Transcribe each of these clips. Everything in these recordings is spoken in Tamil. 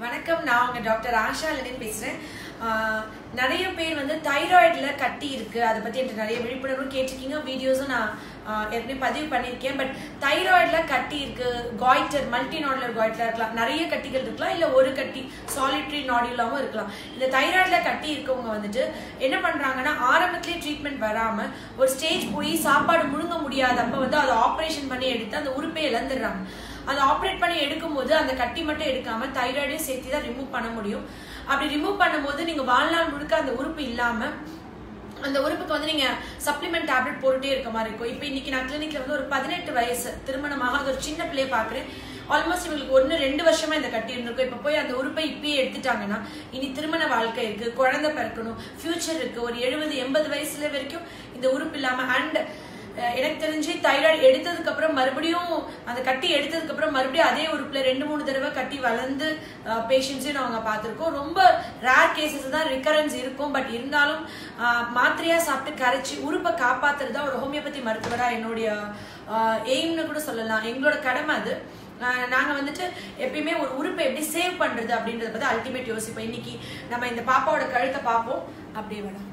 வணக்கம் நான் உங்க டாக்டர் ஆஷா லெனின் பேசுறேன் ஆஹ் நிறைய பேர் வந்து தைராய்டுல கட்டி இருக்கு அதை பத்தி எனக்கு நிறைய விழிப்புணர்வு கேட்டிருக்கீங்க வீடியோஸும் நான் ஆஹ் ஏற்கனவே பதிவு பண்ணியிருக்கேன் பட் தைராய்டுல கட்டி இருக்கு காய்டர் மல்டி நாடுலர் காய்டரா இருக்கலாம் நிறைய கட்டிகள் இருக்கலாம் இல்ல ஒரு கட்டி சாலிட்ரி நாடுலாவும் இருக்கலாம் இந்த தைராய்டுல கட்டி இருக்கவங்க வந்துட்டு என்ன பண்றாங்கன்னா ஆரம்பத்திலே ட்ரீட்மெண்ட் வராம ஒரு ஸ்டேஜ் போய் சாப்பாடு முழுங்க முடியாதப்ப வந்து அதை ஆப்ரேஷன் பண்ணி எடுத்து அந்த உறுப்பை இழந்துடுறாங்க அதை ஆப்ரேட் பண்ணி எடுக்கும்போது அந்த கட்டி மட்டும் எடுக்காம தைராய்டையும் சேர்த்து தான் ரிமூவ் பண்ண முடியும் அப்படி ரிமூவ் பண்ணும்போது நீங்க வாழ்நாள் முழுக்க அந்த உறுப்பு இல்லாம அந்த உறுப்புக்கு வந்து நீங்க சப்ளிமெண்ட் டேப்லெட் போட்டுட்டே இருக்க மாதிரி இருக்கும் இப்போ இன்னைக்கு நான் கிளினிக்ல வந்து ஒரு பதினெட்டு வயசு திருமணமாக ஒரு சின்ன பிள்ளைய பாக்குறேன் ஆல்மோஸ்ட் இவங்களுக்கு ஒன்று ரெண்டு வருஷமா இந்த கட்டி இருந்திருக்கும் இப்போ போய் அந்த உறுப்பை இப்பயே எடுத்துட்டாங்கன்னா இனி திருமண வாழ்க்கை இருக்கு குழந்தை பிறக்கணும் ஃபியூச்சர் இருக்கு ஒரு எழுபது எண்பது வயசுல வரைக்கும் இந்த உறுப்பு இல்லாம அண்ட் எனக்கு தெரிஞ்சு தைராய்டு எடுத்ததுக்கு அப்புறம் மறுபடியும் அந்த கட்டி எடுத்ததுக்கு அப்புறம் மறுபடியும் அதே உறுப்புல ரெண்டு மூணு தடவை கட்டி வளர்ந்து பேஷண்ட்ஸையும் நாங்க பார்த்திருக்கோம் ரொம்ப ரேர் கேசஸ் தான் ரிகரன்ஸ் இருக்கும் பட் இருந்தாலும் அஹ், மாத்திரையா சாப்பிட்டு கரைச்சி உறுப்பை காப்பாத்துறது தான் ஒரு ஹோமியோபதி மருத்துவரா என்னுடைய எய்ம்னு கூட சொல்லலாம் எங்களோட கடமை அது அஹ், நாங்க வந்துட்டு எப்பயுமே ஒரு உறுப்பை எப்படி சேவ் பண்றது அப்படின்றத பத்தி அல்டிமேட் யோசிப்போம் இன்னைக்கு நம்ம இந்த பாப்பாவோட கழுத்தை பார்ப்போம் அப்படியே வேணும்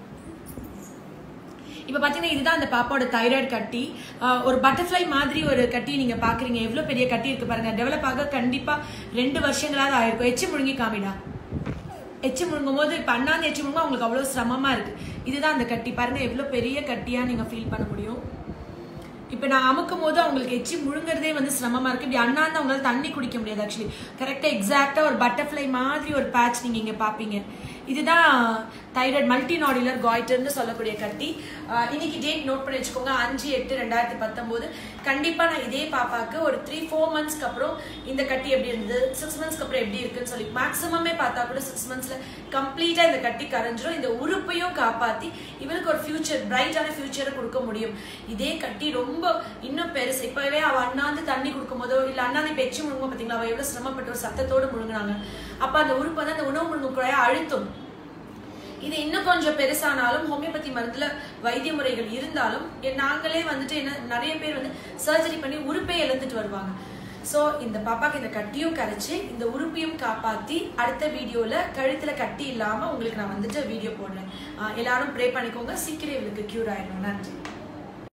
இப்போ பார்த்தீங்கன்னா இதுதான் அந்த பாப்பாவோட தைராய்டு கட்டி ஆஹ் ஒரு பட்டர்ஃப்ளை மாதிரி ஒரு கட்டி நீங்க பாக்குறீங்க எவ்வளவு பெரிய கட்டி இருக்கு பாருங்க டெவலப் ஆக கண்டிப்பா ரெண்டு வருஷங்களாவது ஆயிருக்கும் எச்சு முழுங்கி காமிடா எச்சு முழுங்கும் போது இப்போ அண்ணாந்து எச்சு முழுங்கும் அவங்களுக்கு அவ்வளோ சிரமமா இருக்கு இதுதான் அந்த கட்டி பாருங்க எவ்வளவு பெரிய கட்டியா நீங்க ஃபீல் பண்ண முடியும் இப்போ நான் அமுக்கும் போது அவங்களுக்கு எச்சி முழுங்குறதே வந்து சிரமமா இருக்கு இப்படி அண்ணாந்து அவங்களால தண்ணி குடிக்க முடியாது ஆக்சுவலி கரெக்டாக எக்ஸாக்டா ஒரு பட்டர்ஃப்ளை மாதிரி ஒரு பேட்ச் நீங்க இங்க பாப்பீங்க இதுதான் தைராய்டு மல்டி நாடுலர் காய்டர்னு சொல்லக்கூடிய கட்டி ஆஹ் இன்னைக்கு டேட் நோட் பண்ணி வச்சுக்கோங்க அஞ்சு எட்டு ரெண்டாயிரத்தி பத்தொம்போது கண்டிப்பா நான் இதே பாப்பாக்கு ஒரு த்ரீ ஃபோர் மந்த்ஸ்க்கு அப்புறம் இந்த கட்டி எப்படி இருந்தது சிக்ஸ் மந்த்ஸ்க்கு அப்புறம் எப்படி இருக்குன்னு சொல்லி மேக்ஸிமமே பார்த்தா கூட சிக்ஸ் மந்த்ஸ்ல கம்ப்ளீட்டா இந்த கட்டி கரைஞ்சிரும் இந்த உறுப்பையும் காப்பாத்தி இவளுக்கு ஒரு ஃபியூச்சர் பிரைட்டான ஃபியூச்சரை கொடுக்க முடியும் இதே கட்டி ரொம்ப இன்னும் பெருசு இப்பவே அவ அண்ணாந்து தண்ணி கொடுக்கும் போதோ இல்ல அண்ணாந்து இப்ப எச்சி முழுங்க பாத்தீங்களா அவ எவ்வளவு சிரமப்பட்டு ஒரு சத்தத்தோடு முழுங்கினாங்க அப்ப அந்த உறுப்பு வந்து அந்த உணவு முழுங்கும் குழாய அழுத்தும் இது இன்னும் கொஞ்சம் பெருசானாலும் ஹோமியோபதி மருந்துல வைத்திய முறைகள் இருந்தாலும் எ- நாங்களே வந்துட்டு என்ன நிறைய பேர் வந்து சர்ஜரி பண்ணி உறுப்பை இழந்துட்டு வருவாங்க சோ இந்த பாப்பாக்கு இந்த கட்டியும் கரைச்சு இந்த உறுப்பையும் காப்பாத்தி அடுத்த வீடியோல கழுத்துல கட்டி இல்லாம உங்களுக்கு நான் வந்துட்டு வீடியோ போடுறேன் ஆஹ் எல்லாரும் ப்ரே பண்ணிக்கோங்க சீக்கிரம் இவளுக்கு கியூர் ஆயிடும் நன்றி